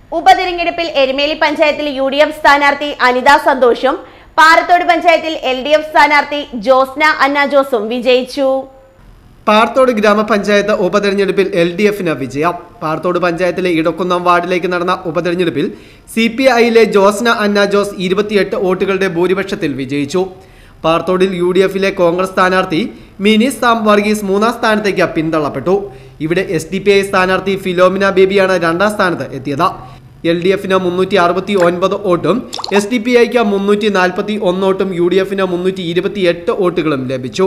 ഉപതിരഞ്ഞെടുപ്പിൽ എരുമേലി പഞ്ചായത്തിൽ U D F സ്ഥാനാർത്ഥി അനിത സന്തോഷും പാറത്തോട് പഞ്ചായത്തിൽ എൽ ഡി എഫ് സ്ഥാനാർത്ഥി ജോസ്ന അന്ന ജോസും വിജയിച്ചു പാർത്തോട് ഗ്രാമപഞ്ചായത്ത് ഉപതെരഞ്ഞെടുപ്പിൽ എൽ ഡി എഫിന് വിജയം പാർത്തോട് പഞ്ചായത്തിലെ ഇടക്കുന്നം വാർഡിലേക്ക് നടന്ന ഉപതെരഞ്ഞെടുപ്പിൽ സി പി ഐയിലെ ജോസ്ന അന്ന ജോസ് ഇരുപത്തിയെട്ട് വോട്ടുകളുടെ ഭൂരിപക്ഷത്തിൽ വിജയിച്ചു പാർത്തോടിൽ യു ഡി എഫിലെ കോൺഗ്രസ് സ്ഥാനാർത്ഥി മിനി സാം വർഗീസ് മൂന്നാം സ്ഥാനത്തേക്ക് പിന്തള്ളപ്പെട്ടു ഇവിടെ എസ് ഡി പി ഐ സ്ഥാനാർത്ഥി ഫിലോമിന ബേബിയാണ് രണ്ടാം സ്ഥാനത്ത് എത്തിയത് എൽ ഡി എഫിന് മുന്നൂറ്റി അറുപത്തി ഒൻപത് വോട്ടും എസ് ഡി പി ഐക്ക് മുന്നൂറ്റി നാൽപ്പത്തി ഒന്ന് വോട്ടും യു ഡി എഫിന് മുന്നൂറ്റി ഇരുപത്തി എട്ട് വോട്ടുകളും ലഭിച്ചു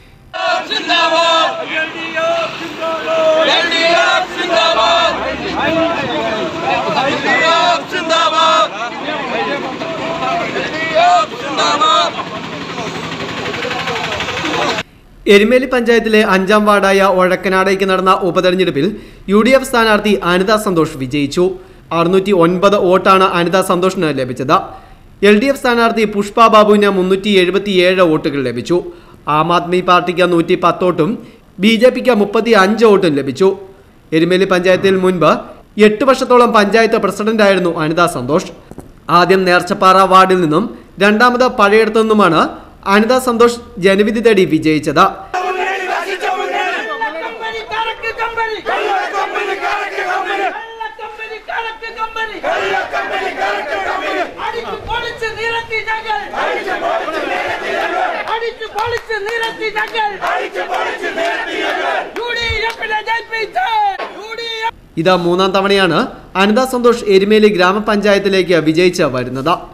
എരുമേലി പഞ്ചായത്തിലെ അഞ്ചാം വാർഡായ ഒഴക്കനാടേക്ക് നടന്ന ഉപതെരഞ്ഞെടുപ്പിൽ യു ഡി എഫ് സ്ഥാനാർത്ഥി അനിത സന്തോഷ് വിജയിച്ചു അറുന്നൂറ്റി ഒൻപത് വോട്ടാണ് അനിത സന്തോഷിന് ലഭിച്ചത് എൽ ഡി എഫ് സ്ഥാനാർത്ഥി പുഷ്പ ബാബുവിന് മുന്നൂറ്റി എഴുപത്തിയേഴ് വോട്ടുകൾ ലഭിച്ചു ആം ആദ്മി പാർട്ടിക്ക് നൂറ്റി പത്തോട്ടും ബി ജെ പിക്ക് മുപ്പത്തി അഞ്ച് വോട്ടും ലഭിച്ചു എരുമേലി പഞ്ചായത്തിൽ മുൻപ് എട്ട് വർഷത്തോളം പഞ്ചായത്ത് പ്രസിഡന്റായിരുന്നു അനിത സന്തോഷ് ആദ്യം നേർച്ചപ്പാറ വാർഡിൽ നിന്നും രണ്ടാമത് പഴയടത്തു നിന്നുമാണ് അനിത സന്തോഷ് ജനവിധി തേടി വിജയിച്ചത് കമ്പനി കറക്ക് കമ്പനി കമ്പനി കറക്ക് കമ്പനി കറക്ക് കമ്പനി കറക്ക് കമ്പനി അടിച്ചു പൊളിച്ച് നിരത്തി ഞങ്ങൾ അടിച്ചു പൊളിച്ച് നിരത്തി ഞങ്ങൾ യു ഡി എഫിനെ ജയിപ്പിച്ച് യു ഡി എഫ് ഇത് മൂന്നാം തവണയാണ് അനിത സന്തോഷ് എരുമേലി ഗ്രാമപഞ്ചായത്തിലേക്ക് വിജയിച്ച് വരുന്നത്